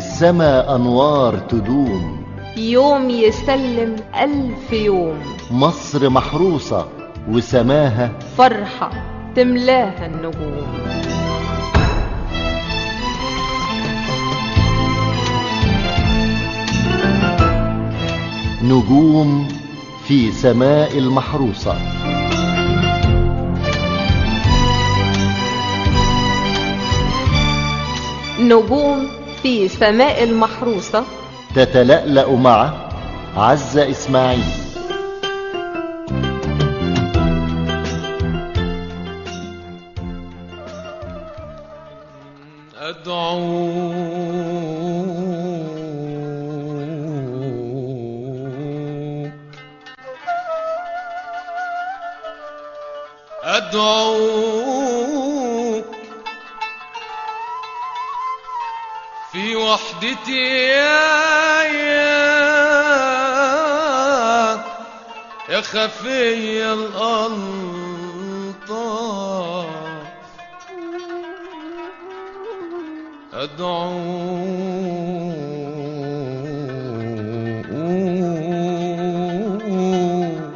السما أنوار تدوم يوم يسلم ألف يوم مصر محروسة وسماها فرحة تملاها النجوم نجوم في سماء المحروسة نجوم في سماء المحروسة تتلألأ مع عزة إسماعيل أدعوك أدعوك في وحدتي يا يا يا خفي الألطاف أدعوك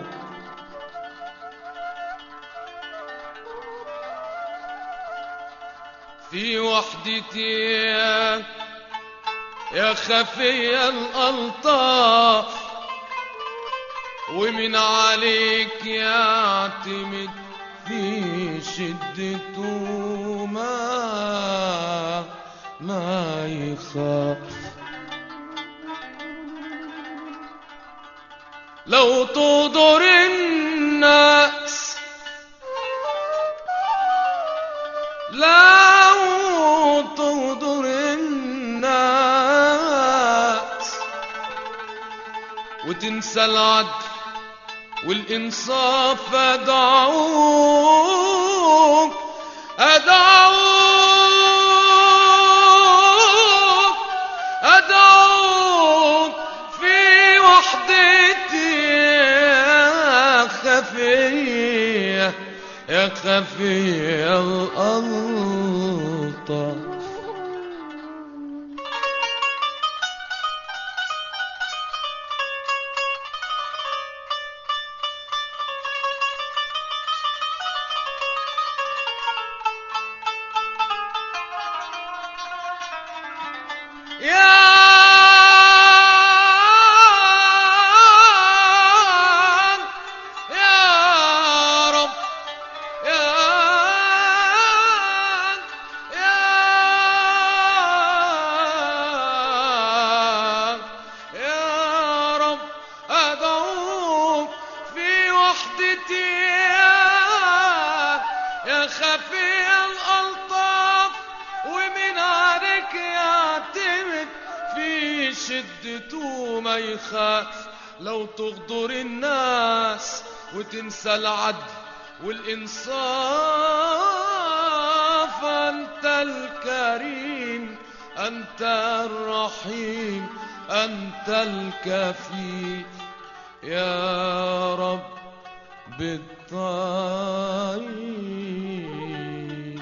في وحدتي يا- يا خفي الألطاف ومن عليك يعتمد في شدته ما ما يخاف لو تضر الناس لو تغدر الناس وتنسى العدل والإنصاف أدعوك أدعوك أدعوك في وحدتي يا خفية يا خفية الألطف يا يا رب يا يا يا رب أدعوك في وحدتي يا- يا خفي الألطاف ومن عليك يعتمد في شدته ما يخاف لو تغدر الناس وتنسى العدل والإنصاف أنت الكريم أنت الرحيم أنت الكفيل يا رب بالطيب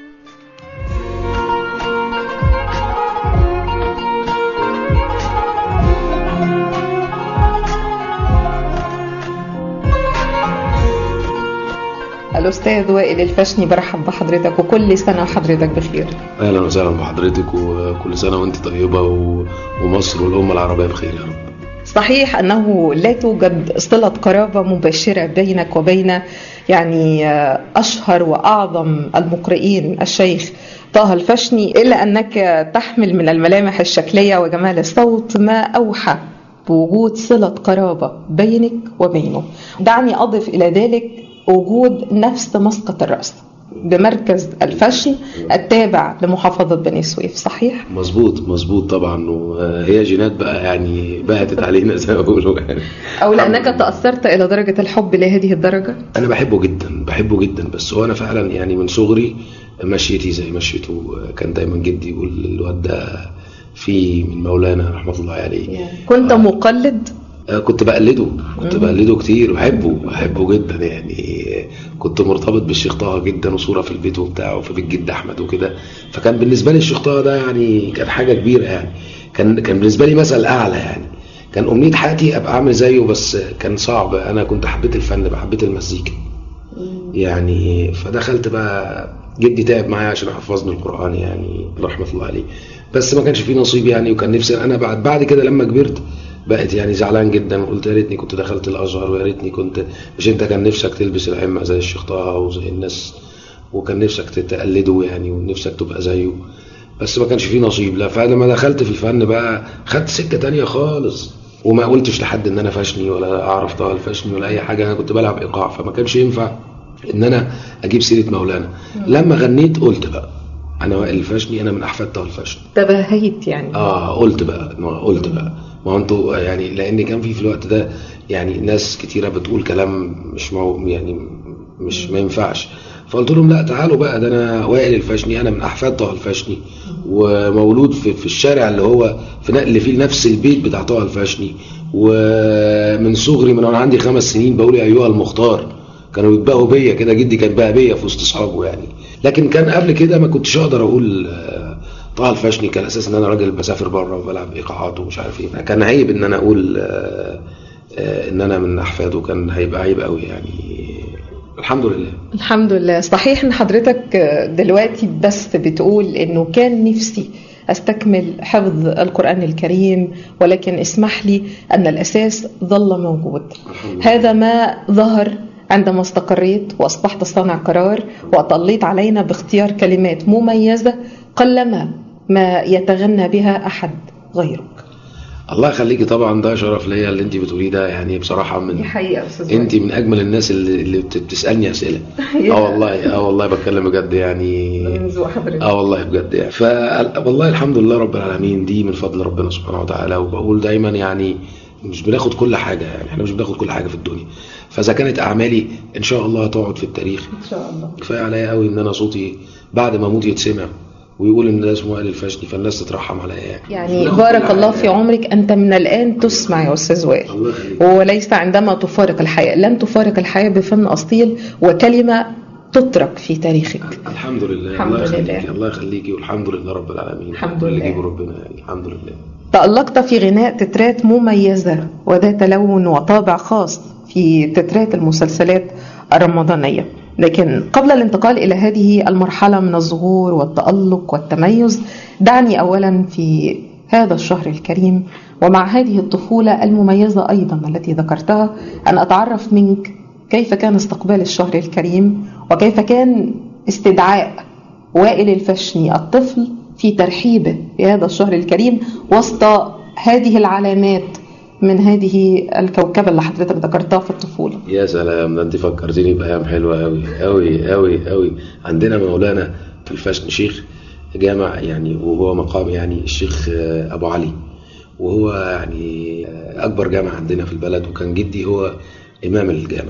الأستاذ وائل الفشني برحب بحضرتك وكل سنة وحضرتك بخير اهلا وسهلا بحضرتك وكل سنه وانت طيبه و... ومصر والامه العربيه بخير يا رب صحيح أنه لا توجد صلة قرابة مباشرة بينك وبين يعني آه، أشهر وأعظم المقرئين الشيخ طه الفشني إلا أنك تحمل من الملامح الشكلية وجمال الصوت ما أوحى بوجود صلة قرابة بينك وبينه دعني أضف إلى ذلك وجود نفس مسقط الرأس بمركز الفشي التابع لمحافظة بني سويف صحيح؟ مظبوط مظبوط طبعا وهي جينات بقى يعني بهتت علينا زي ما بيقولوا يعني أو لأنك تأثرت إلى درجة الحب لهذه الدرجة؟ انا بحبه جدا بحبه جدا بس هو انا فعلا يعني من صغري مشيتي زي مشيته كان دايما جدي يقول الواد ده في من مولانا رحمه الله عليه كنت مقلد آه، كنت بقلده كنت بقلده كتير وبحبه بحبه جدا يعني كنت مرتبط بالشيخ طه جدا وصوره في البيت وبتاعه في بيت جد احمد وكده فكان بالنسبه لي الشيخ طه ده يعني كان حاجه كبيره يعني كان كان بالنسبه لي مثل اعلى يعني كان امنيه حياتي ابقى عامل زيه بس كان صعب انا كنت حبيت الفن حبيت المزيكا يعني فدخلت بقى جدي تعب معايا عشان احفظني القران يعني رحمه الله عليه بس ما كانش فيه نصيب يعني وكان نفسي انا بعد بعد كده لما كبرت بقت يعني زعلان جدا وقلت يا ريتني كنت دخلت الازهر ويا ريتني كنت مش انت كان نفسك تلبس العمه زي الشيخ طه وزي الناس وكان نفسك تقلده يعني ونفسك تبقى زيه بس ما كانش فيه نصيب لا فلما دخلت في الفن بقى خدت سكه تانية خالص وما قلتش لحد ان انا فاشني ولا اعرف طه الفاشني ولا اي حاجه انا كنت بلعب ايقاع فما كانش ينفع ان انا اجيب سيره مولانا لما غنيت قلت بقى انا وائل الفاشني انا من احفاد طه الفاشني تباهيت يعني اه قلت بقى ما قلت بقى ما هو انتوا يعني لان كان في في الوقت ده يعني ناس كتيره بتقول كلام مش مو يعني مش ما ينفعش فقلت لهم لا تعالوا بقى ده انا وائل الفاشني انا من احفاد طه الفاشني ومولود في, في الشارع اللي هو في نقل فيه نفس البيت بتاع طه الفاشني ومن صغري من وانا عندي خمس سنين بقول يا ايها المختار كانوا يتباهوا بيا كده جدي كان بقى بيا في وسط اصحابه يعني لكن كان قبل كده ما كنتش اقدر اقول آه، طه الفاشني كان اساس ان انا راجل بسافر بره وبلعب ايقاعات ومش عارف ايه كان عيب ان انا اقول آه، آه، ان انا من احفاده كان هيبقى عيب قوي يعني الحمد لله الحمد لله صحيح ان حضرتك دلوقتي بس بتقول انه كان نفسي استكمل حفظ القران الكريم ولكن اسمح لي ان الاساس ظل موجود هذا ما ظهر عندما استقريت واصبحت صانع قرار واطليت علينا باختيار كلمات مميزه قلما ما يتغنى بها احد غيرك الله يخليكي طبعا ده شرف ليا اللي انت بتقوليه ده يعني بصراحه من دي حقيقه استاذ انت من اجمل الناس اللي, اللي بت- بتسالني اسئله اه والله اه والله بتكلم بجد يعني من ذوق حضرتك اه والله بجد يعني ف والله الحمد لله رب العالمين دي من فضل ربنا سبحانه وتعالى وبقول دايما يعني مش بناخد كل حاجه يعني احنا مش بناخد كل حاجه في الدنيا فاذا كانت اعمالي ان شاء الله هتقعد في التاريخ ان شاء الله كفايه عليا قوي ان انا صوتي بعد ما اموت يتسمع ويقول ان ده اسمه وائل الفاشني فالناس تترحم عليا يعني يعني بارك الله في عمرك انت من الان تسمع يا استاذ وائل الله يخليك وليس عندما تفارق الحياه لن تفارق الحياه بفن اصيل وكلمه تترك في تاريخك الحمد لله الحمد الله يخليكي لله. الله يخليكي والحمد لله رب العالمين الحمد اللي لله. يجيبه ربنا يعني الحمد لله تألقت في غناء تترات مميزة وذات لون وطابع خاص في تترات المسلسلات الرمضانية لكن قبل الانتقال إلى هذه المرحلة من الظهور والتألق والتميز دعني أولا في هذا الشهر الكريم ومع هذه الطفولة المميزة أيضا التي ذكرتها أن أتعرف منك كيف كان استقبال الشهر الكريم وكيف كان استدعاء وائل الفشني الطفل في ترحيبه بهذا الشهر الكريم وسط هذه العلامات من هذه الكوكبة اللي حضرتك ذكرتها في الطفولة يا سلام ده انت فكرتيني بايام حلوه قوي قوي قوي قوي عندنا مولانا في الفاشن شيخ جامع يعني وهو مقام يعني الشيخ آه، ابو علي وهو يعني آه، اكبر جامع عندنا في البلد وكان جدي هو امام الجامع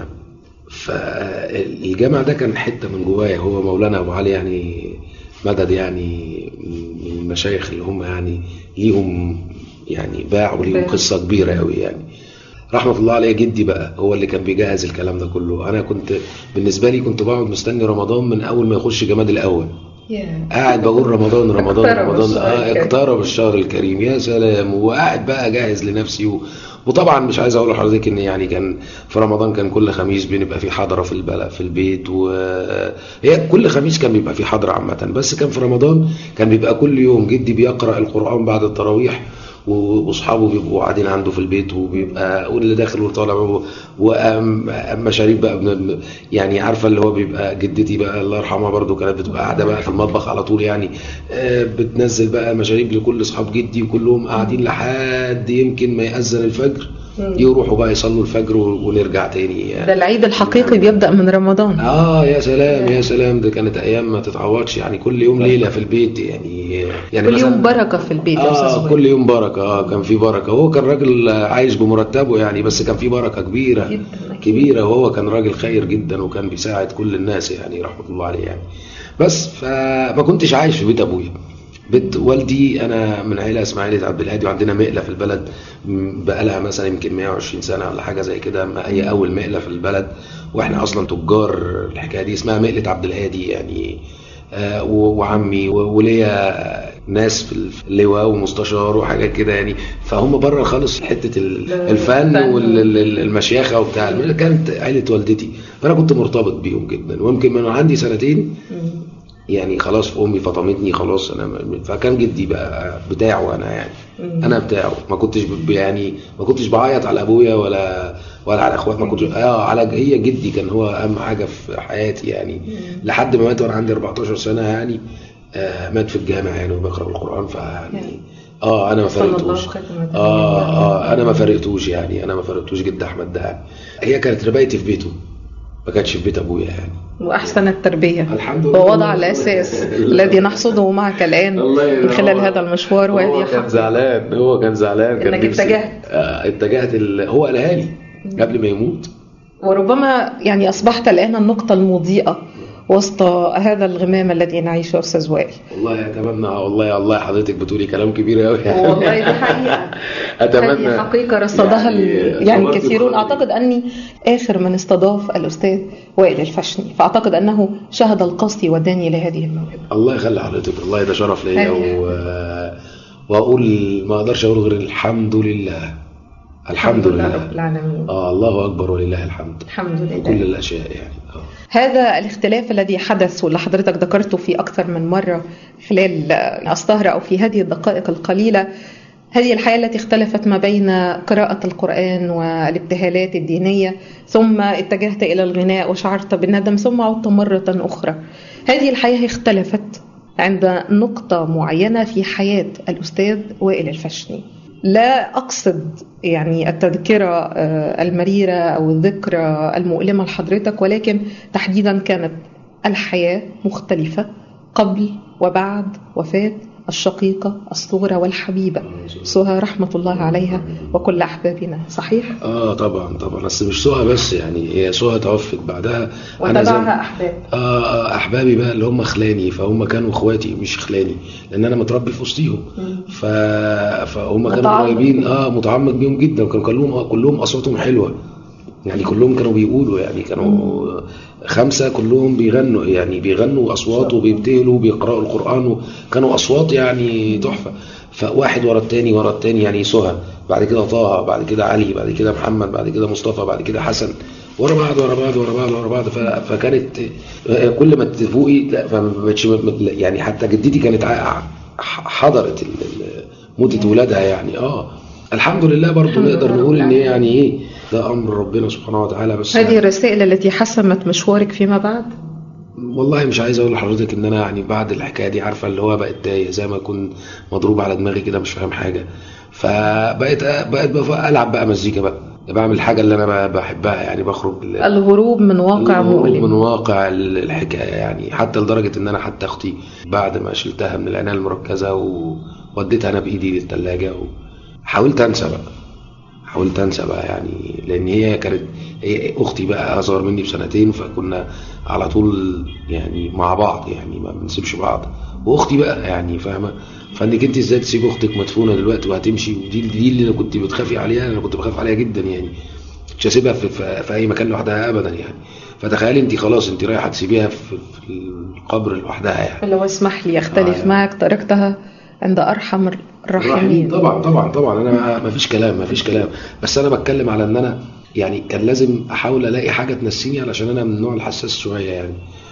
فالجامع ده كان حته من جوايا هو مولانا ابو علي يعني مدد يعني من المشايخ اللي هم يعني ليهم يعني باع وليهم قصه كبيره قوي يعني رحمة الله عليه جدي بقى هو اللي كان بيجهز الكلام ده كله أنا كنت بالنسبة لي كنت بقعد مستني رمضان من أول ما يخش جماد الأول قاعد بقول رمضان رمضان اقترب رمضان الشهر اه الكريم. اقترب الشهر الكريم يا سلام وقاعد بقى جاهز لنفسي و... وطبعا مش عايز اقول لحضرتك ان يعني كان في رمضان كان كل خميس بنبقى في حضره في البلد في البيت وهي كل خميس كان بيبقى في حضره عامه بس كان في رمضان كان بيبقى كل يوم جدي بيقرا القران بعد التراويح و- واصحابه بيبقوا قاعدين عنده في البيت وبيبقى واللي داخل والطالع ومشاريب بقى بن- يعني عارفه اللي هو بيبقى جدتي بقى الله يرحمها برضو كانت بتبقى قاعده بقى في المطبخ على طول يعني آه، بتنزل بقى مشاريب لكل اصحاب جدي وكلهم قاعدين لحد يمكن ما يأذن الفجر يروحوا بقى يصلوا الفجر و- ونرجع تاني ده العيد الحقيقي بيبدأ من رمضان اه يا سلام يا سلام ده كانت ايام ما تتعوضش يعني كل يوم ليله في البيت يعني يعني كل يوم مثلاً- بركة في البيت يا أستاذ اه وائل. كل يوم بركه اه كان في بركه هو كان راجل عايش بمرتبه يعني بس كان في بركه كبيره جداً، أكيد. كبيره وهو كان راجل خير جدا وكان بيساعد كل الناس يعني رحمه الله عليه يعني بس فما كنتش عايش في بيت ابويا بيت والدي انا من عيله اسمها عيله عبد الهادي وعندنا مقله في البلد م، بقالها مثلا يمكن 120 سنه ولا حاجه زي كده ما هي اول مقله في البلد واحنا اصلا تجار الحكايه دي اسمها مقله عبد الهادي يعني آه، و- وعمي و- وليا ناس في اللواء ومستشار وحاجات كده يعني فهم بره خالص حته ال- الفن الفن. والمشيخه وبتاع كانت عيله والدتي فانا كنت مرتبط بيهم جدا ويمكن من عندي سنتين يعني خلاص امي فطمتني خلاص انا م- فكان جدي بقى بتاعه انا يعني انا بتاعه ما كنتش ب- يعني ما كنتش بعيط على ابويا ولا ولا على اخوات ما كنتش اه على هي جدي كان هو اهم حاجه في حياتي يعني لحد ما مات وانا عندي 14 سنه يعني آه مات في الجامع يعني وبقرا القران فيعني اه انا ما صلى الله فرقتوش خاتم اه اه انا ما فرقتوش يعني انا ما فرقتوش جد احمد ده يعني. هي كانت ربايتي في بيته ما كانتش في بيت ابويا يعني وأحسن التربية الحمد لله. ووضع الأساس الذي نحصده معك الآن من خلال هذا المشوار وهذه هو كان حق زعلان هو كان زعلان كان إنك نفسي- اتجهت. آه اتجهت ال... هو قالها لي قبل ما يموت وربما يعني أصبحت الآن النقطة المضيئة وسط هذا الغمام الذي نعيشه أستاذ وائل والله اتمنى والله يا الله حضرتك بتقولي كلام كبير قوي والله دي حقيقة اتمنى هذه حقيقة رصدها يعني يعني, يعني صبرت كثيرون بخاطري. أعتقد أني آخر من استضاف الأستاذ وائل الفشني فأعتقد أنه شهد القصد وداني لهذه الموهبة الله يخلي حضرتك والله ده شرف ليا أيوة. و... واقول ما اقدرش اقول غير الحمد لله الحمد رب لله العالمين اه الله اكبر ولله الحمد الحمد لله كل الاشياء يعني اه هذا الاختلاف الذي حدث واللي حضرتك ذكرته في أكثر من مرة خلال السهرة أو في هذه الدقائق القليلة هذه الحياة التي اختلفت ما بين قراءة القرآن والابتهالات الدينية ثم اتجهت إلى الغناء وشعرت بالندم ثم عدت مرة أخرى هذه الحياة اختلفت عند نقطة معينة في حياة الأستاذ وائل الفشني لا أقصد يعني التذكرة آه، المريرة أو الذكرى المؤلمة لحضرتك ولكن تحديدا كانت الحياة مختلفة قبل وبعد وفاة الشقيقة الصغرى والحبيبة سهى رحمة الله عليها وكل أحبابنا صحيح؟ اه طبعا طبعا بس مش سهى بس يعني هي سهى توفت بعدها أنا زي- وتبعها أحباب آه آه، احبابي بقى اللي هم خلاني فهم كانوا اخواتي مش خلاني لان انا متربي في وسطيهم ف... فهم كانوا متعمق قريبين بيهم. اه متعمق بيهم جدا وكانوا كلهم كلهم اصواتهم حلوه يعني كلهم كانوا بيقولوا يعني كانوا خمسه كلهم بيغنوا يعني بيغنوا اصوات وبيبتهلوا وبيقراوا القران وكانوا اصوات يعني تحفه فواحد ورا التاني ورا التاني يعني سهى بعد كده طه بعد كده علي بعد كده محمد بعد كده مصطفى بعد كده حسن ورا بعض ورا بعض ورا بعض ورا بعض ف- فكانت كل ما تفوقي لا فما بقتش يعني حتى جدتي كانت ع- حضرت ال- ال- موتة ولادها يعني اه الحمد لله برضو الحمد نقدر لله نقول رب ان هي يعني ايه ده امر ربنا سبحانه وتعالى بس هذه الرسائل التي حسمت مشوارك فيما بعد والله مش عايز اقول لحضرتك ان انا يعني بعد الحكايه دي عارفه اللي هو بقت تايه زي ما اكون مضروب على دماغي كده مش فاهم حاجه فبقيت بقيت بقى العب بقى مزيكا بقى بعمل الحاجه اللي انا بحبها يعني بخرج ل- الهروب من واقع الهروب من مؤلم واقع ال- الحكايه يعني حتى لدرجه ان انا حتى اختي بعد ما شلتها من العنايه المركزه ووديتها انا بايدي للثلاجه وحاولت انسى بقى حاولت انسى بقى يعني لان هي كانت هي اختي بقى اصغر مني بسنتين فكنا على طول يعني مع بعض يعني ما بنسيبش بعض واختي بقى يعني فاهمه فانك انت ازاي تسيب اختك مدفونه دلوقتي وهتمشي ودي دي اللي كنت بتخافي عليها انا كنت بخاف عليها جدا يعني مش هسيبها في, في, في اي مكان لوحدها ابدا يعني فتخيلي انت خلاص انت رايحه تسيبيها في, في القبر لوحدها يعني لو اسمح لي اختلف آه. معك تركتها عند ارحم الراحمين طبعا طبعا طبعا انا ما فيش كلام ما فيش كلام بس انا بتكلم على ان انا يعني كان لازم احاول الاقي حاجه تنسيني علشان انا من النوع الحساس شويه يعني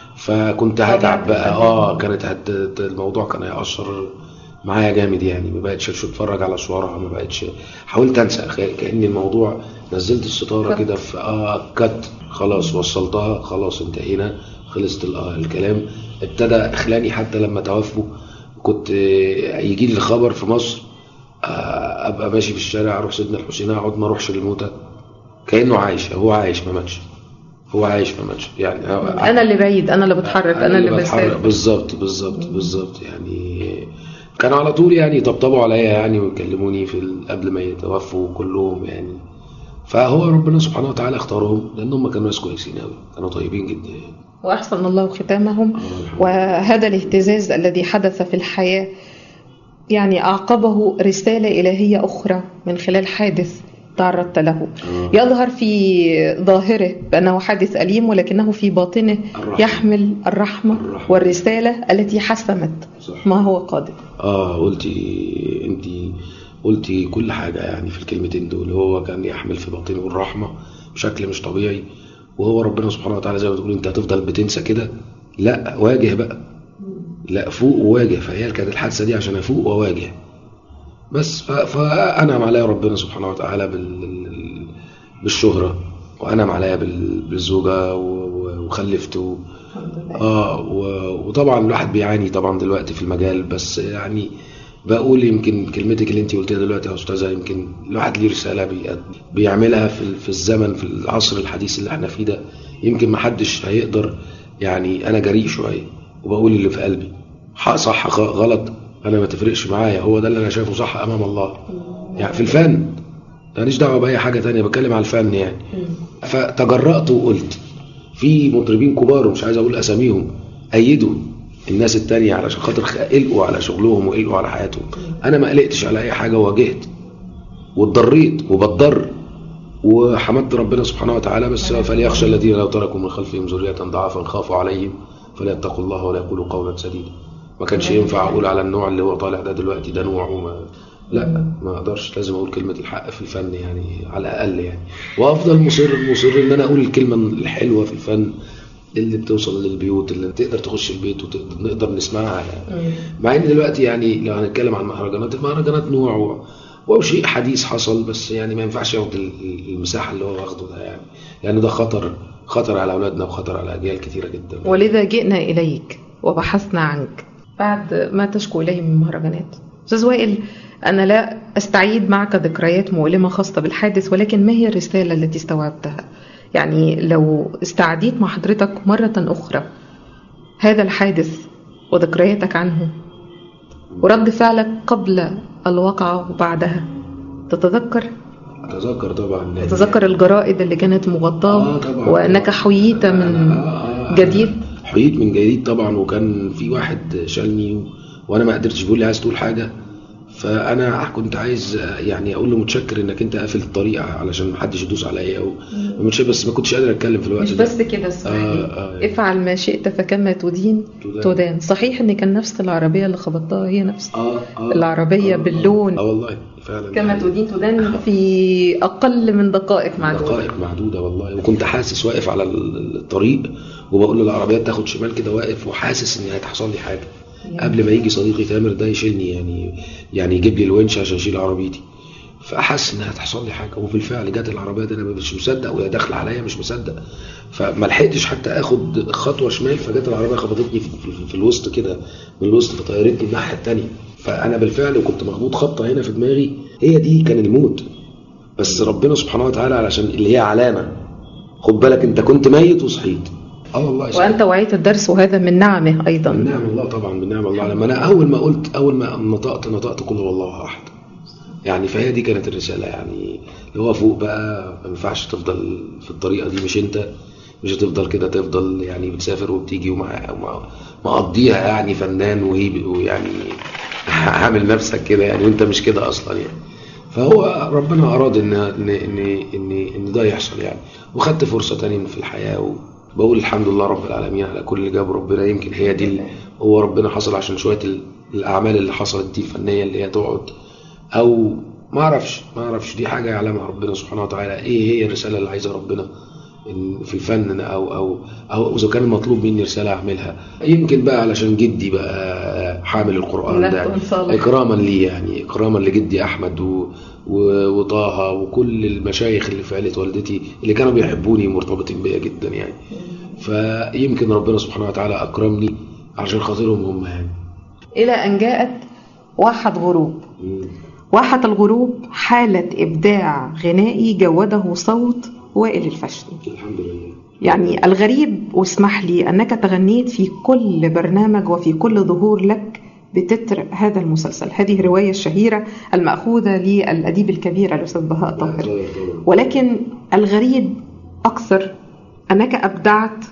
فكنت هتعب بقى اه كانت هت... الموضوع كان هيأثر معايا جامد يعني ما بقتش اتفرج على صورها ما بقتش حاولت انسى خ- كأن الموضوع نزلت الستاره كت. كده في اه كت خلاص وصلتها خلاص انتهينا خلصت ال- آه الكلام ابتدى اخلاني حتى لما توفوا كنت يجي لي الخبر في مصر آه، ابقى ماشي في الشارع اروح سيدنا الحسين اقعد ما اروحش للموتى كانه عايش هو عايش ما ماتش هو عايش ما ماتش يعني هو- انا اللي بعيد انا اللي بتحرك انا اللي بتحرك بسافر بالظبط بالظبط بالظبط يعني كانوا على طول يعني يطبطبوا عليا يعني ويكلموني في ال- قبل ما يتوفوا كلهم يعني فهو ربنا سبحانه وتعالى اختارهم لان هم كانوا ناس كويسين قوي كانوا طيبين جدا يعني واحسن الله ختامهم آه، الحمد لله. وهذا الاهتزاز الذي حدث في الحياه يعني أعقبه رسالة إلهية أخرى من خلال حادث تعرضت له آه. يظهر في ظاهره بأنه حادث أليم ولكنه في باطنه الرحمة. يحمل الرحمة الرحمة. والرسالة التي حسمت صح. ما هو قادم اه قلتي انت قلتي كل حاجة يعني في الكلمتين دول هو كان يحمل في باطنه الرحمة بشكل مش طبيعي وهو ربنا سبحانه وتعالى زي ما تقول انت هتفضل بتنسى كده لا واجه بقى لا فوق وواجه فهي كانت الحادثة دي عشان افوق واواجه بس ف- فأنعم عليا ربنا سبحانه وتعالى بال... بالشهرة وأنعم عليا بال... بالزوجة و... و- وخلفت و... اه و- وطبعا الواحد بيعاني طبعا دلوقتي في المجال بس يعني بقول يمكن كلمتك اللي انت قلتيها دلوقتي يا استاذه يمكن الواحد ليه رساله بي- بيعملها في ال- في الزمن في العصر الحديث اللي احنا فيه ده يمكن ما حدش هيقدر يعني انا جريء شويه وبقول اللي في قلبي حق صح غ- غلط انا ما تفرقش معايا هو ده اللي انا شايفه صح امام الله يعني في الفن ماليش دعوه باي حاجه تانية بتكلم على الفن يعني فتجرأت وقلت في مطربين كبار ومش عايز اقول اساميهم ايدوا الناس التانية علشان خاطر خ- قلقوا على شغلهم وقلقوا على حياتهم انا ما قلقتش على اي حاجه وواجهت واتضريت وبتضر وحمدت ربنا سبحانه وتعالى بس فليخشى الذين لو تركوا من خلفهم ذرية ضعافا خافوا عليهم فليتقوا الله ولا يقولوا قولا سديدا ما كانش ينفع اقول على النوع اللي هو طالع ده دلوقتي ده نوع وما لا ما اقدرش لازم اقول كلمة الحق في الفن يعني على الاقل يعني وافضل مصر مصر ان انا اقول الكلمة الحلوة في الفن اللي بتوصل للبيوت اللي تقدر تخش البيت ونقدر نسمعها يعني. مع ان دلوقتي يعني لو هنتكلم عن المهرجانات المهرجانات نوع و... وهو شيء حديث حصل بس يعني ما ينفعش ياخد ال- ال- المساحه اللي هو واخده ده يعني لان ده خطر خطر على اولادنا وخطر على اجيال كتيره جدا ولذا جئنا إليك وبحثنا عنك بعد ما تشكو إليه من مهرجانات أستاذ وائل أنا لا أستعيد معك ذكريات مؤلمة خاصة بالحادث ولكن ما هي الرسالة التي استوعبتها يعني لو استعديت مع حضرتك مرة أخرى هذا الحادث وذكرياتك عنه ورد فعلك قبل الواقعة وبعدها تتذكر اتذكر طبعا لأن- تتذكر الجرائد اللي كانت مغطاة آه طبعا وأنك حييت من آه آه. جديد حييت من جديد طبعا وكان في واحد شالني و... وانا ما قدرتش بيقول لي عايز تقول حاجه فانا كنت عايز يعني اقول له متشكر انك انت قافل الطريق علشان ما حدش يدوس عليا او متشكر بس ما كنتش قادر اتكلم في الوقت مش ده بس كده اسمعني آه، آه. افعل ما شئت فكما تدين تدان. تدان صحيح ان كان نفس العربية اللي خبطتها هي نفس اه اه العربية آه، باللون. اه والله فعلا كما تدين تدان في اقل من دقائق معدودة دقائق معدوده والله وكنت حاسس واقف على ال- الطريق وبقول للعربيات تاخد شمال كده واقف وحاسس ان هتحصل لي حاجه قبل ما يجي صديقي تامر ده يشيلني يعني يعني يجيب لي الونش عشان اشيل عربيتي فاحس انها هتحصل لي حاجه وبالفعل جت العربيه دي انا مش مصدق وهي داخله عليا مش مصدق فما لحقتش حتى اخد خطوه شمال فجت العربيه خبطتني في, في, في الوسط كده من الوسط فطيرتني الناحيه الثانيه فانا بالفعل كنت مخبوط خبطه هنا في دماغي هي دي كان الموت بس ربنا سبحانه وتعالى علشان اللي هي علامه خد بالك انت كنت ميت وصحيت اه والله صحيح. وانت وعيت الدرس وهذا من نعمه ايضا من نعم الله طبعا من نعم الله لما انا اول ما قلت اول ما نطقت نطقت قل هو الله احد يعني فهي دي كانت الرساله يعني اللي هو فوق بقى ما ينفعش تفضل في الطريقه دي مش انت مش هتفضل كده تفضل يعني بتسافر وبتيجي ومع ومع- مقضيها يعني فنان وهي ويعني عامل نفسك كده يعني وانت مش كده اصلا يعني فهو ربنا اراد ان ان ان ان, إن ده يحصل يعني وخدت فرصه تانية في الحياه وبقول الحمد لله رب العالمين على كل اللي جابه ربنا يمكن هي دي ال- هو ربنا حصل عشان شويه ال- الاعمال اللي حصلت دي الفنيه اللي هي تقعد او ما اعرفش ما اعرفش دي حاجه يعلمها ربنا سبحانه وتعالى ايه هي الرساله اللي عايزها ربنا إن في الفن او او او اذا كان مطلوب مني رساله اعملها يمكن بقى علشان جدي بقى حامل القران لا ده تنصلح. اكراما لي يعني اكراما لجدي احمد و... و... وطه وكل المشايخ اللي في عيله والدتي اللي كانوا بيحبوني ومرتبطين بيا جدا يعني فيمكن ربنا سبحانه وتعالى اكرمني عشان خاطرهم هم يعني الى ان جاءت واحة غروب مم. واحة الغروب حالة إبداع غنائي جوده صوت وائل الفشني الحمد لله يعني الغريب واسمح لي أنك تغنيت في كل برنامج وفي كل ظهور لك بتتر هذا المسلسل هذه الرواية الشهيرة المأخوذة للأديب الكبير الأستاذ بهاء طاهر طبعاً. ولكن الغريب أكثر أنك أبدعت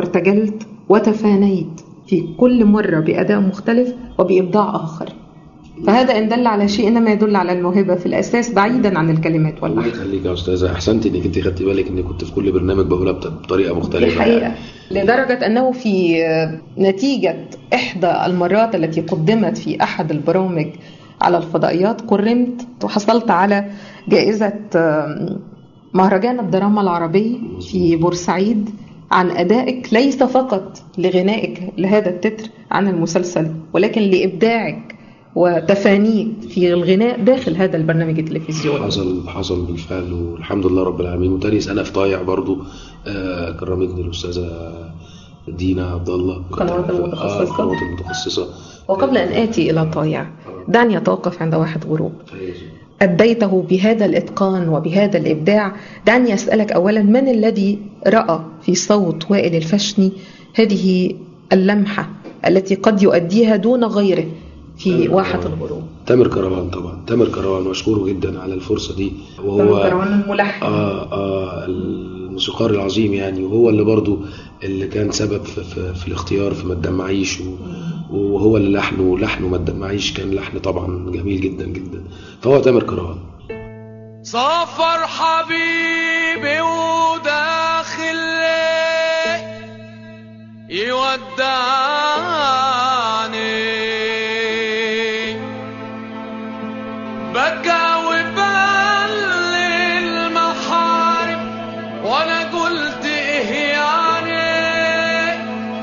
وارتجلت وتفانيت في كل مرة بأداء مختلف وبإبداع آخر فهذا إن دل على شيء إنما يدل على الموهبة في الأساس بعيدا عن الكلمات الله واللحن يخليك يا استاذه احسنت انك انت خدتي بالك اني كنت في كل برنامج بقولها بط- بطريقه دي مختلفه حقيقة يعني. لدرجة أنه في نتيجة إحدى المرات التي قدمت في أحد البرامج على الفضائيات كرمت وحصلت على جائزة مهرجان الدراما العربي في بورسعيد عن أدائك ليس فقط لغنائك لهذا التتر عن المسلسل ولكن لإبداعك وتفانيك في الغناء داخل هذا البرنامج التلفزيوني حصل حصل بالفعل والحمد لله رب العالمين وتاني سنه في طايع برضو آه كرمتني الاستاذه دينا عبد الله القنوات المتخصصة. آه القنوات المتخصصه وقبل أن آتي إلى طايع دعني أتوقف عند واحد غروب فهي- أديته بهذا الإتقان وبهذا الإبداع دعني أسألك أولا من الذي رأى في صوت وائل الفشني هذه اللمحة التي قد يؤديها دون غيره في واحة الغروب تامر كروان طبعا تامر كروان مشكور جدا على الفرصه دي وهو تامر كروان الملحن. آه آه الموسيقار العظيم يعني وهو اللي برضو اللي كان سبب في, في, في الاختيار في ما تدمعيش و- وهو اللي لحنه لحنه ما تدمعيش كان لحن طبعا جميل جدا جدا فهو تامر كروان سافر حبيبي وداخل ليه يودعني بكى وبال المحارم وانا قلت ايه يعني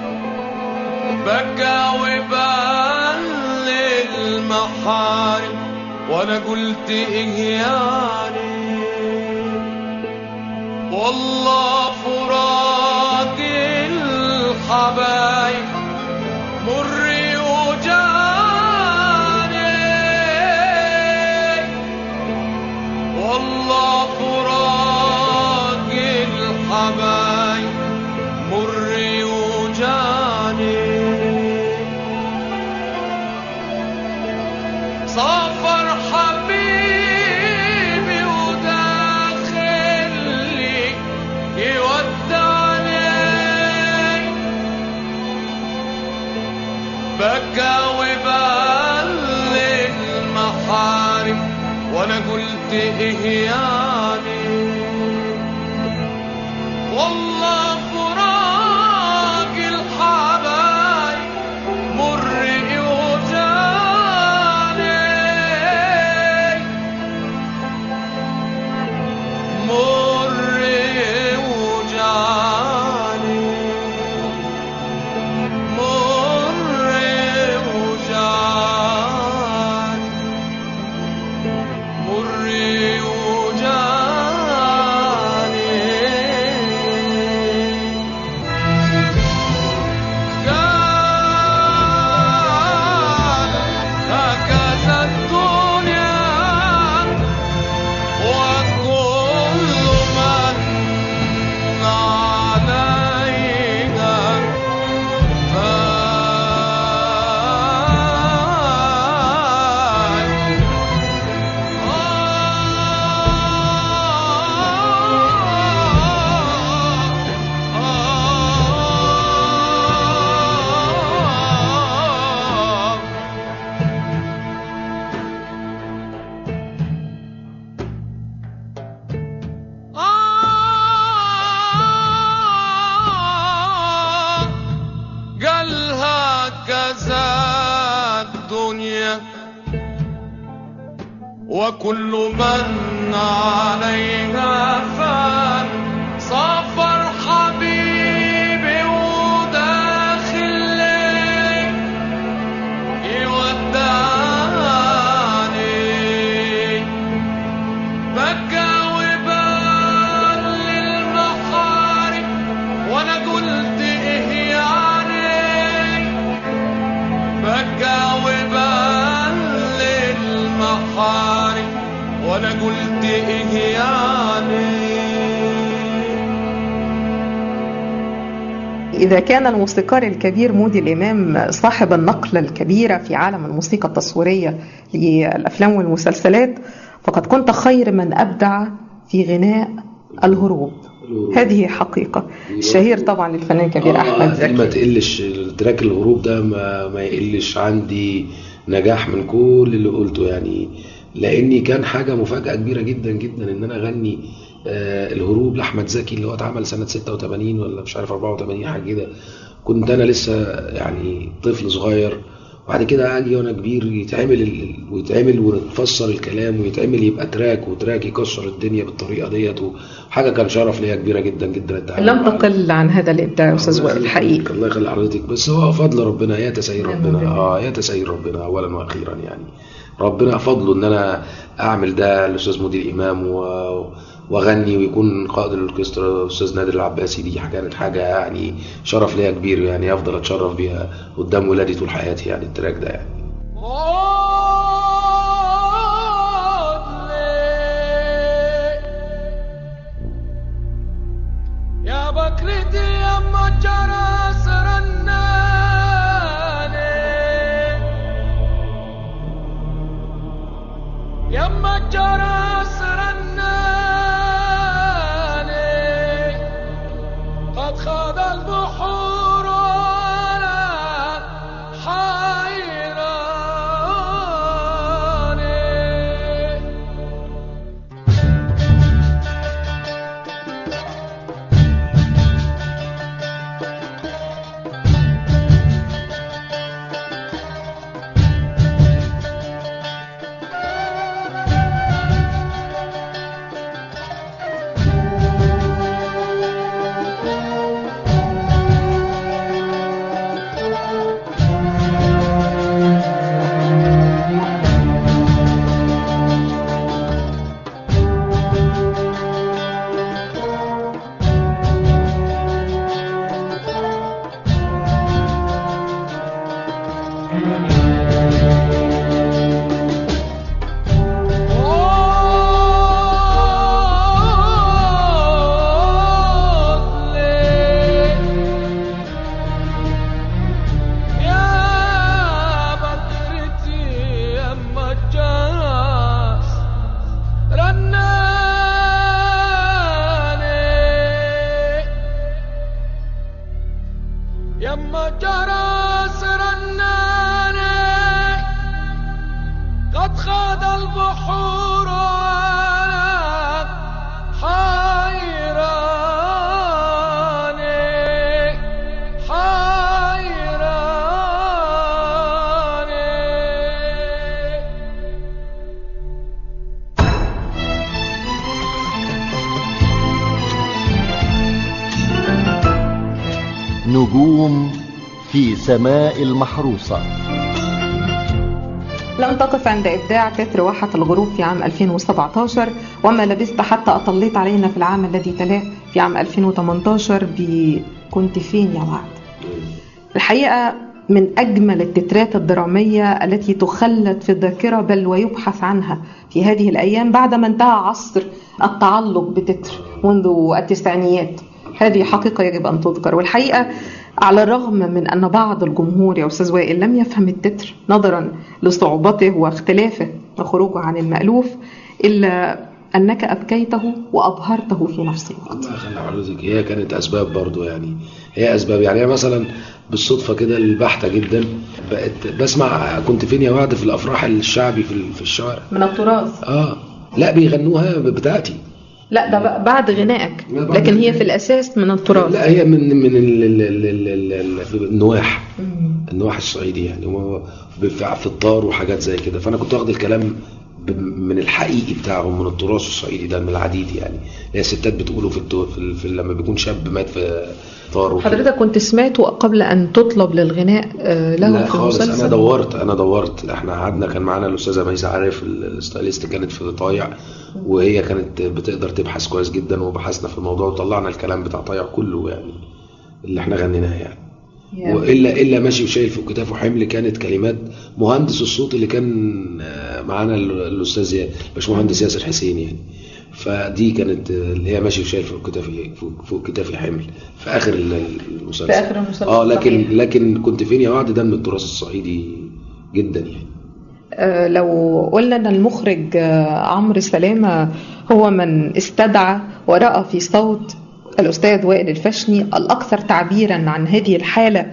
بكى وبال المحارم وانا قلت ايه يعني والله فراق الحبايب مر وجاني والله فراق الحبايب مر وجاني سافر حبيبي وداخل لي يودعني بكى وبال المحارم وانا قلت ايه يعني والله فراق الحبايب مر وجاني مر وجاني مر وجاني مر وجاني قال هكذا الدنيا وكل من عليها فان قال هكذا الدنيا وكل من عليها فان سافر حبيبي وداخل لي يودعني بكى وبال للمحارم وانا قلت ايه يعني بكى وبال للمحارم وانا قلت ايه يعني إذا كان الموسيقار الكبير مودي الإمام صاحب النقلة الكبيرة في عالم الموسيقى التصويرية للأفلام والمسلسلات فقد كنت خير من أبدع في غناء الهروب هذه حقيقة الشهير طبعا للفنان الكبير آه، أحمد دي ما زكي تقلش التراك الهروب ده ما, ما يقلش عندي نجاح من كل اللي قلته يعني لاني كان حاجه مفاجاه كبيره جدا جدا ان انا اغني آه الهروب لاحمد زكي اللي هو اتعمل سنه 86 ولا مش عارف 84 حاجه كده كنت انا لسه يعني طفل صغير وبعد كده اجي وانا كبير يتعمل ال... ويتعمل ونفسر الكلام ويتعمل يبقى تراك وتراك يكسر الدنيا بالطريقه ديت وحاجه كان شرف ليا كبيره جدا جدا التعامل لم معاه. تقل عن هذا الابداع يا استاذ الله وائل يخليك- الحقيقه الله يخلي حضرتك بس هو فضل ربنا يا تسير نعم ربنا بالله. اه يا تسير ربنا اولا واخيرا يعني ربنا فضله ان انا اعمل ده الاستاذ مدير امام و... واغني ويكون قائد الاوركسترا الاستاذ نادر العباسي دي كانت حاجه يعني شرف ليا كبير يعني افضل اتشرف بيها قدام ولادي طول حياتي يعني التراك ده يعني يا بكرتي يا مجرى سرناني يا مجرى سرناني قد خاض البحور وانا حيراني يا بكرتي يا مجرس رناني يا مجرس رناني قد خاض البحور وانا حيراني حيراني نجوم في سماء المحروسة لم تقف عند إبداع تتر واحة الغروب في عام 2017 وما لبثت حتى أطليت علينا في العام الذي تلاه في عام 2018 ب كنت فين يا وعد الحقيقة من أجمل التترات الدرامية التي تخلد في الذاكرة بل ويبحث عنها في هذه الأيام بعدما انتهى عصر التعلق بتتر منذ التسعينيات هذه حقيقة يجب أن تذكر والحقيقة على الرغم من أن بعض الجمهور يا أستاذ وائل لم يفهم التتر نظرا لصعوبته واختلافه وخروجه عن المألوف إلا أنك أبكيته وأبهرته في نفس الوقت الله يخلي حضرتك هي كانت اسباب برضو يعني هي اسباب يعني أنا مثلا بالصدفه كده البحته جدا بقت بسمع كنت فين يا وعد في الافراح الشعبي في ال- في الشوارع من التراث اه لا بيغنوها بتاعتي لا ده بقى بعد غنائك لا، بعد لكن هي غنائي. في الأساس من التراث لا هي من من ال- ال- ال- ال- ال- ال- النواح مم. النواح الصعيدي يعني هو في في الطار وحاجات زي كده فانا كنت واخد الكلام ب- من الحقيقي بتاعهم من التراث الصعيدي ده من العديد يعني هي الستات بتقوله في, التو... في, ال- في لما بيكون شاب مات في طار وكده. حضرتك كنت سمعته قبل أن تطلب للغناء آه، له لا في خالص المسلسل انا دورت انا دورت احنا قعدنا كان معانا الاستاذه ميسه عارف ال- الستايلست كانت في طايع وهي كانت بتقدر تبحث كويس جدا وبحثنا في الموضوع وطلعنا الكلام بتاع طايع كله يعني اللي احنا غنيناه يعني يا. والا الا ماشي وشايل في كتافه حمل كانت كلمات مهندس الصوت اللي كان آه، معانا ال- الاستاذ يا- باشمهندس ياسر حسين يعني فدي كانت آه، اللي هي ماشي وشايل فوق كتافي فوق, فوق كتافي حمل في اخر ال- ال- المسلسل في آخر المسلسل، اه لكن صحيح. لكن كنت فين يا وعد ده من التراث الصعيدي جدا يعني آه، لو قلنا ان المخرج آه، عمرو سلامه هو من استدعى ورأى في صوت الاستاذ وائل الفشني الاكثر تعبيرا عن هذه الحاله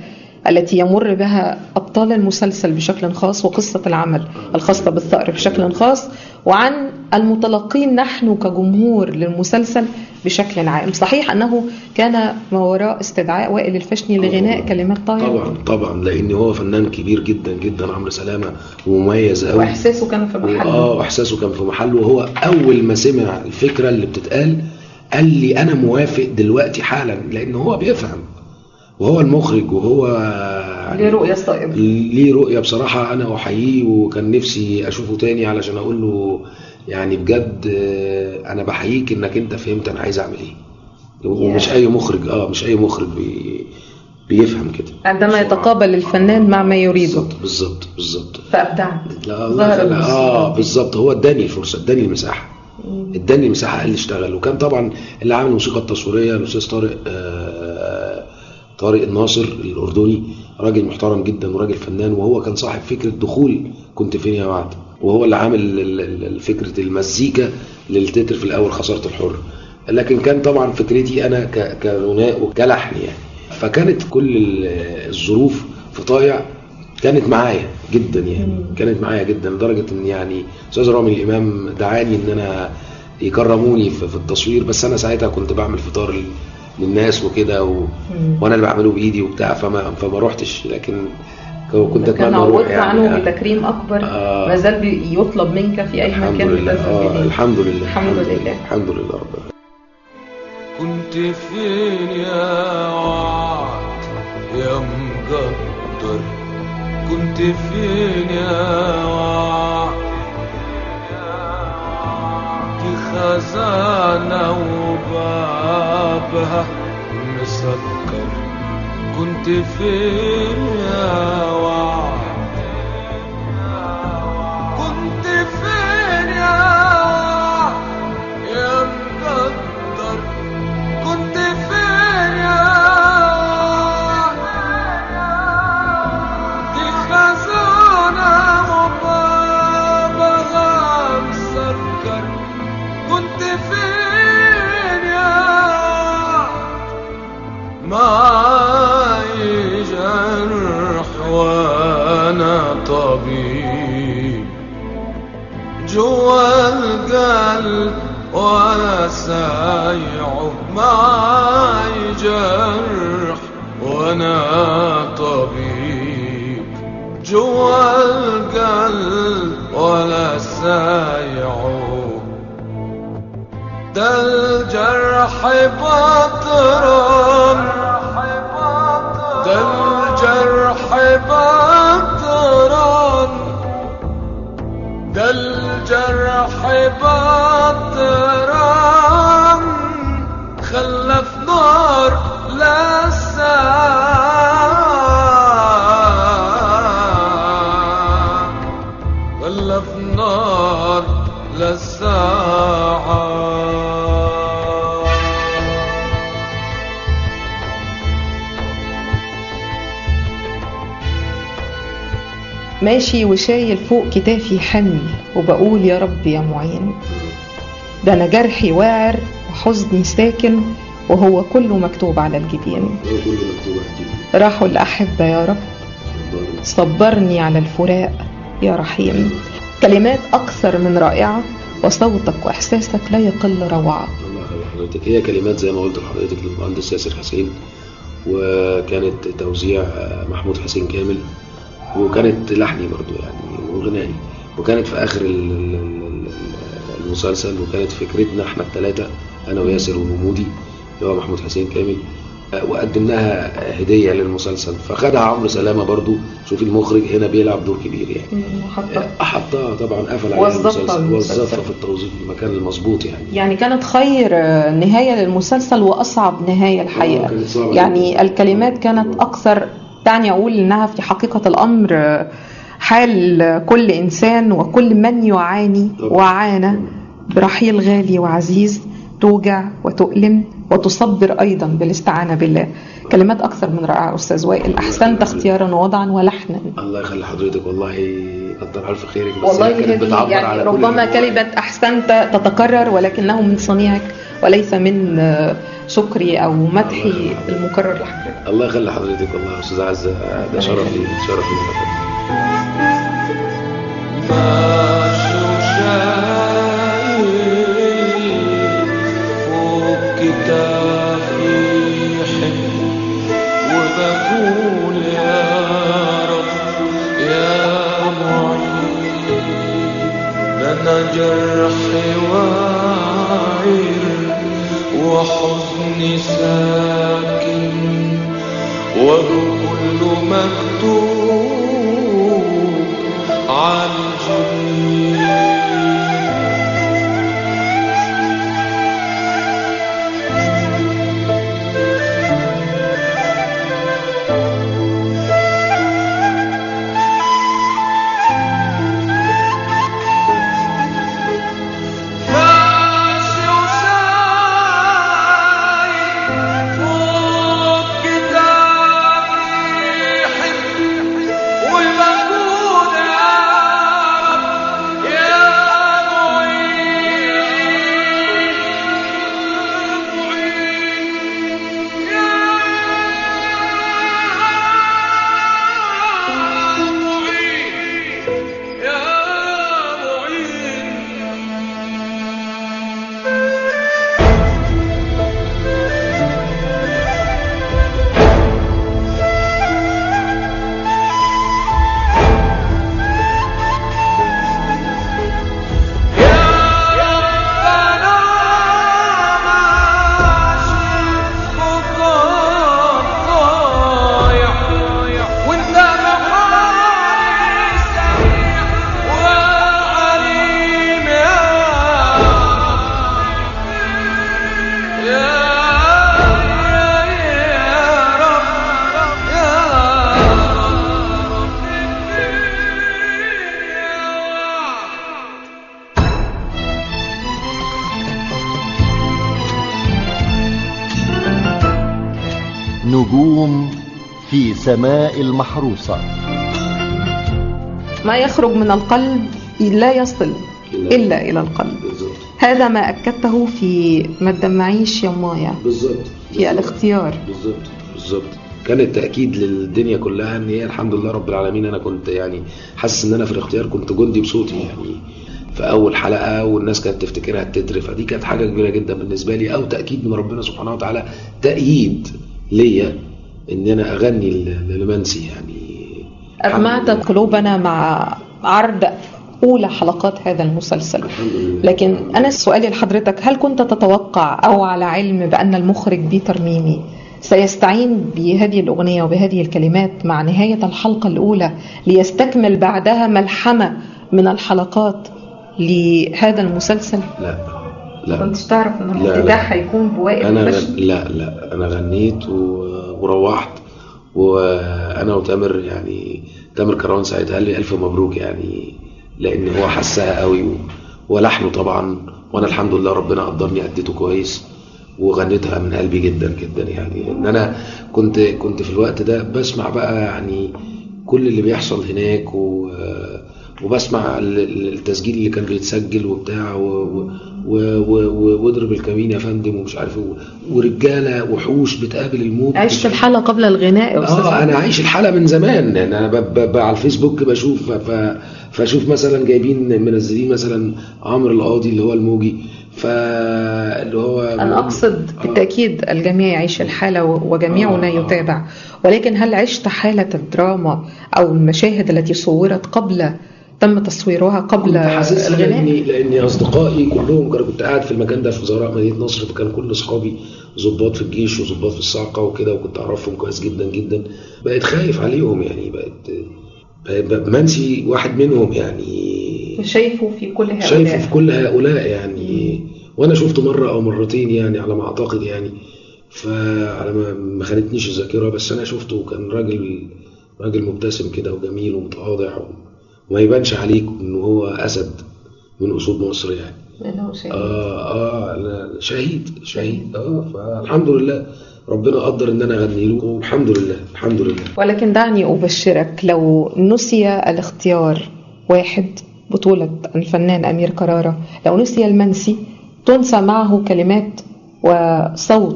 التي يمر بها أبطال المسلسل بشكل خاص وقصة العمل الخاصة بالثأر بشكل خاص وعن المتلقين نحن كجمهور للمسلسل بشكل عام صحيح أنه كان ما وراء استدعاء وائل الفشني لغناء كلمات طاهر طبعا طبعا لان هو فنان كبير جدا جدا عمرو سلامه ومميز قوي وإحساسه كان في محله اه احساسه كان في محله وهو اول ما سمع الفكره اللي بتتقال قال لي انا موافق دلوقتي حالا لان هو بيفهم وهو المخرج وهو ليه رؤية صائبة ليه رؤيه بصراحه انا احييه وكان نفسي اشوفه تاني علشان اقول له يعني بجد آه، انا بحييك انك انت فهمت انا عايز اعمل ايه ومش اي مخرج اه مش اي مخرج بي بيفهم كده عندما يتقابل الفنان مع ما يريده بالظبط بالظبط بالظبط فأبدعت لا ظهر لا لا اه الموسيقى. بالظبط هو اداني الفرصه اداني المساحه اداني المساحه قال لي اشتغل وكان طبعا اللي عامل الموسيقى التصويريه الاستاذ طارق آه طارق الناصر الاردني راجل محترم جدا وراجل فنان وهو كان صاحب فكره دخول كنت فين يا وعد وهو اللي عامل ال- ال- ال- فكره المزيكا للتتر في الاول خساره الحر لكن كان طبعا فكرتي انا ك- كغناء وكلحن يعني فكانت كل ال- الظروف في طايع كانت معايا جدا يعني كانت معايا جدا لدرجه ان يعني استاذ رامي الامام دعاني ان انا يكرموني في, في التصوير بس انا ساعتها كنت بعمل فطار لل- للناس وكده و... وانا اللي بعمله بايدي وبتاع فما فما روحتش لكن كنت كان اتمنى اروح عودت عنه يعني بتكريم أكبر آه. ما زال بيطلب منك في أي الحمد مكان لله بتذهب آه إليه. الحمد لله الحمد لله الحمد لله رب العالمين كنت فين يا وعد يا مقدر كنت فين يا وعد دي خزانة وبابها مسكر كنت فين يا وعد كنت فين يا وعد يا مقدر كنت فين يا دي خزانة وبابها مسكر كنت فين يا معاي جرح وانا طبيب جوا القلب ولا سايعه معاي جرح وانا طبيب جوا القلب ولا سايعه ده الجرح بطران ده الجرح بطران ده الجرح بطران خلف نار لساعة خلف نار للساعة ماشي وشايل فوق كتافي حمل وبقول يا رب يا معين ده انا جرحي واعر وحزني ساكن وهو كله مكتوب على الجبين هو كله مكتوب عندي راحوا الأحبة يا رب صبرني على الفراق يا رحيم كلمات أكثر من رائعة وصوتك وإحساسك لا يقل روعة الله يخلي حضرتك هي كلمات زي ما قلت لحضرتك للمهندس ياسر حسين وكانت توزيع محمود حسين كامل وكانت لحني برضو يعني وغنائي وكانت في اخر ال- ال- ال- المسلسل وكانت فكرتنا احنا الثلاثه انا وياسر ومودي اللي هو محمود حسين كامل وقدمناها هديه للمسلسل فخدها عمرو سلامه برضو شوف المخرج هنا بيلعب دور كبير يعني حطها طبعا قفل عليها وظفها المسلسل المسلسل. وظفها في التوظيف في المكان المظبوط يعني يعني كانت خير نهاية للمسلسل وأصعب نهاية الحقيقة كانت صعبة يعني جداً. الكلمات كانت أكثر دعني أقول إنها في حقيقة الأمر حال كل إنسان وكل من يعاني طبعاً. وعانى برحيل غالي وعزيز توجع وتؤلم وتصبر أيضا بالاستعانة بالله كلمات أكثر من رائعة أستاذ وائل أحسنت اختيارا ووضعا ولحنا الله يخلي حضرتك والله كتر الف خيرك بس والله هي كانت هذه بتعبر يعني على كل ربما اللي جوايا. كلمة أحسنت تتكرر ولكنه من صنيعك وليس من آه، شكري او مدحي المكرر لحضرتك الله يخلي حضرتك والله يا استاذ عزه ده شرف لي شرف لي إنك ماشي وشايل فوق كتافي حب وبقول يا رب يا معين ده انا جرحي واعر وحزني ساكن وكل مكتوب على الجبين ماشي وسايق فوق كتافي حب وبقول يا رب يا معين معين يا معين يا معين نجوم في سماء المحروسة ما يخرج من القلب لا يصل إلا- الا الى القلب بالظبط هذا ما اكدته في ما تدمعيش يا مايا بالظبط في الاختيار بالظبط بالظبط كان التاكيد للدنيا كلها ان هي الحمد لله رب العالمين انا كنت يعني حاسس ان انا في الاختيار كنت جندي بصوتي يعني في اول حلقه والناس كانت تفتكرها التتر فدي كانت حاجه كبيره جدا بالنسبه لي او تاكيد من ربنا سبحانه وتعالى تأييد ليا ان انا اغني ل- لمنسي يعني أدمعت الحمد لله. قلوبنا مع عرض أولى حلقات هذا المسلسل الحمد لله. لكن أنا سؤالي لحضرتك هل كنت تتوقع أو على علم بأن المخرج بيتر ميمي سيستعين بهذه الأغنية وبهذه الكلمات مع نهاية الحلقة الأولى ليستكمل بعدها ملحمة من الحلقات لهذا المسلسل لا لا كنتش تعرف أن لا، الافتتاح لا. هيكون بوائل انا الفشل لا لا انا غنيت و- وروحت وانا وتامر يعني تامر كروان ساعتها قال لي الف مبروك يعني لان هو حسها قوي و- ولحنه طبعا وانا الحمد لله ربنا قدرني اديته كويس وغنيتها من قلبي جدا جدا يعني ان انا كنت كنت في الوقت ده بسمع بقى يعني كل اللي بيحصل هناك و وبسمع ال- ال- التسجيل اللي كان بيتسجل وبتاع و- و- و- و- واضرب الكمين يا فندم ومش عارف ايه ورجاله وحوش بتقابل الموت عشت الحالة قبل الغناء يا أستاذ اه انا عايش الحلقه من زمان يعني انا ب- ب- ب- على الفيسبوك بشوف ف- ف- فاشوف مثلا جايبين منزلين مثلا عمرو القاضي اللي هو الموجي فاللي هو أنا أقصد آه. بالتأكيد الجميع يعيش الحالة و- وجميعنا آه، آه. يتابع ولكن هل عشت حالة الدراما أو المشاهد التي صورت قبل تم تصويرها قبل كنت حاسس الغناء لاني لاني اصدقائي كلهم كانوا كنت قاعد في المكان ده في وزراء مدينه نصر فكان كل اصحابي ضباط في الجيش وضباط في الصاعقه وكده وكنت اعرفهم كويس جدا جدا بقيت خايف عليهم يعني بقيت بقيت منسي واحد منهم يعني شايفه في كل هؤلاء شايفه في كل هؤلاء يعني وانا شفته مره او مرتين يعني على ما اعتقد يعني فعلى ما ما خانتنيش الذاكره بس انا شفته وكان راجل راجل مبتسم كده وجميل ومتواضع وما يبانش عليك انه هو اسد من اسود مصر يعني لأنه شايف. اه اه لا شهيد شهيد اه فالحمد لله ربنا قدر ان انا اغني له والحمد لله الحمد لله ولكن دعني أبشرك لو نسي الاختيار واحد بطولة الفنان أمير كرارة لو نسي المنسي تنسى معه كلمات وصوت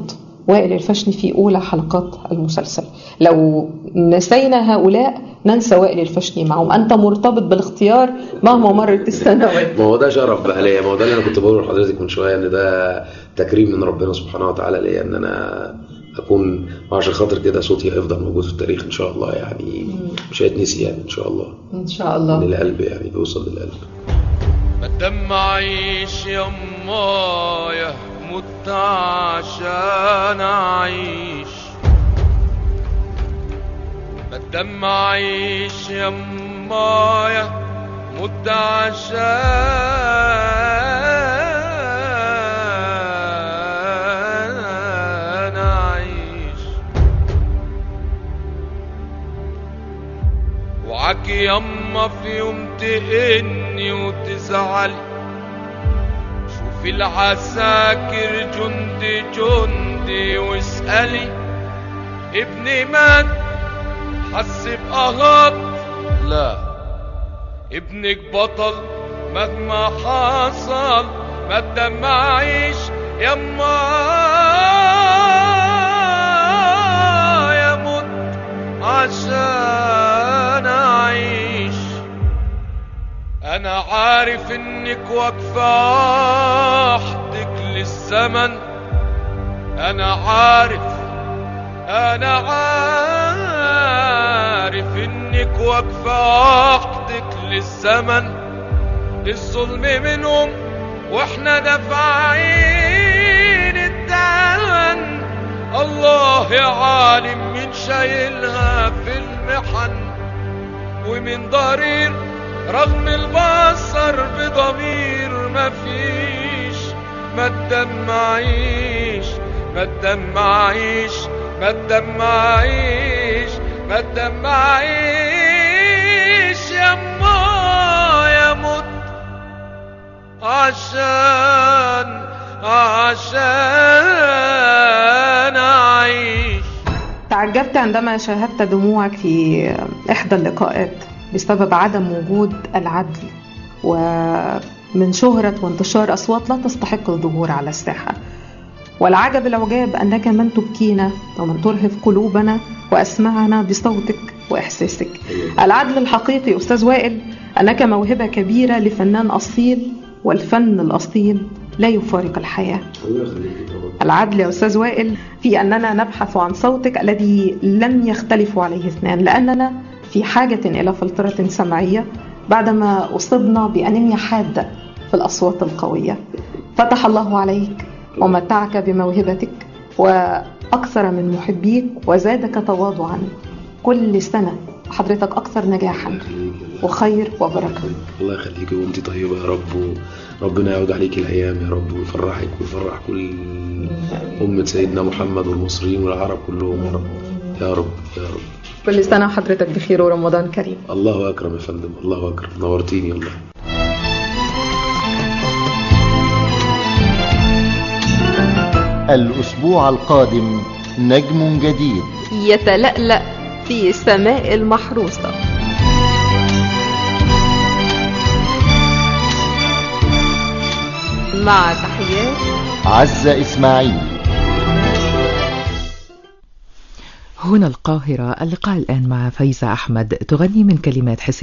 وائل الفشني في أولى حلقات المسلسل لو نسينا هؤلاء ننسى وائل الفشني معهم أنت مرتبط بالاختيار مهما مرت السنوات ما هو ده شرف بقى ليا ما هو ده اللي انا كنت بقوله لحضرتك من شويه ان ده تكريم من ربنا سبحانه وتعالى ليا ان انا اكون عشان خاطر كده صوتي هيفضل موجود في التاريخ ان شاء الله يعني مش هيتنسي يعني ان شاء الله إن شاء الله للقلب يعني بيوصل للقلب ما الدم عيش يمايا مت عشان اعيش ما الدم عيش يمايا مت عشان اعيش وعك يما في يوم تئني وتزعلي شوفي العساكر جندي جندي واسألي ابني مات حس بقهط لا ابنك بطل مهما حصل ما تدمعيش يما يموت عشان اعيش انا عارف انك واقفة وحدك للزمن انا عارف انا عارف انك واقفة وحدك للزمن للظلم منهم واحنا دافعين الثمن الله يا عالم من شايلها في المحن ومن ضرير رغم البصر بضمير مفيش ما تدمعيش ما تدمعيش ما تدمعيش ما تدمعيش يما يا مت عشان عشان اعيش تعجبت عندما شاهدت دموعك في إحدى اللقاءات بسبب عدم وجود العدل ومن شهرة وانتشار أصوات لا تستحق الظهور على الساحة والعجب العجاب أنك من تبكينا ومن ترهف قلوبنا وأسمعنا بصوتك وإحساسك العدل الحقيقي أستاذ وائل أنك موهبة كبيرة لفنان أصيل والفن الأصيل لا يفارق الحياة الله يخليك طبعا العدل يا أستاذ وائل في أننا نبحث عن صوتك الذي لم يختلف عليه اثنان لأننا في حاجة إلى فلترة سمعية بعدما أصبنا بأنيميا حادة في الأصوات القوية فتح الله عليك ومتعك بموهبتك وأكثر من محبيك وزادك تواضعا كل سنة حضرتك أكثر نجاحا وخير وبركة الله يخليك وانت طيبة يا رب وربنا يعود عليك الأيام يا رب ويفرحك ويفرح كل أمة سيدنا محمد والمصريين والعرب كلهم يا رب يا رب يا رب كل سنة وحضرتك بخير ورمضان كريم الله أكرم يا فندم الله أكرم نورتيني والله الأسبوع القادم نجم جديد يتلألأ في سماء المحروسة مع تحيات عزة إسماعيل هنا القاهرة اللقاء الآن مع فايزة أحمد تغني من كلمات حسين